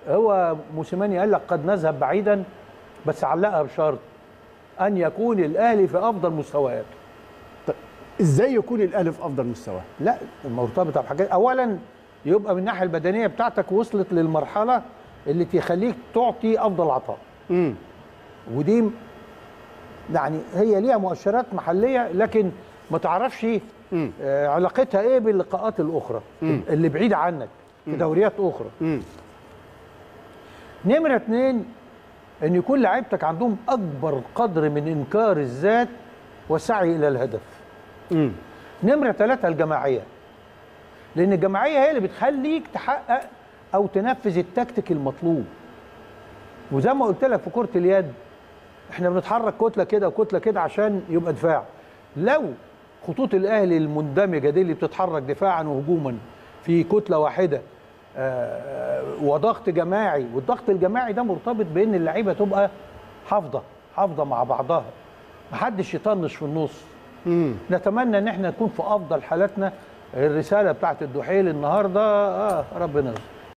هو موسيماني قال لك قد نذهب بعيدا بس علقها بشرط ان يكون الاهلي في افضل مستوياته طيب ازاي يكون الاهلي في افضل مستواه لا مرتبطه بحاجات اولا يبقى من الناحيه البدنيه بتاعتك وصلت للمرحله اللي تخليك تعطي افضل عطاء امم ودي يعني هي ليها مؤشرات محليه لكن ما تعرفش آه، علاقتها ايه باللقاءات الاخرى اللي بعيده عنك في دوريات اخرى امم نمره اتنين ان يكون لعيبتك عندهم اكبر قدر من انكار الذات والسعي الى الهدف امم نمرة ثلاثة الجماعية لأن الجماعية هي اللي بتخليك تحقق أو تنفذ التكتيك المطلوب وزي ما قلت لك في كرة اليد احنا بنتحرك كتلة كده وكتلة كده عشان يبقى دفاع لو خطوط الأهلي المندمجة دي اللي بتتحرك دفاعا وهجوما في كتلة واحدة آه، وضغط جماعي والضغط الجماعي ده مرتبط بأن اللعيبة تبقى حافظة حافظة مع بعضها محدش يطنش في النص امم نتمنى ان احنا نكون في افضل حالاتنا الرساله بتاعت الدحيل النهارده اه ربنا يستر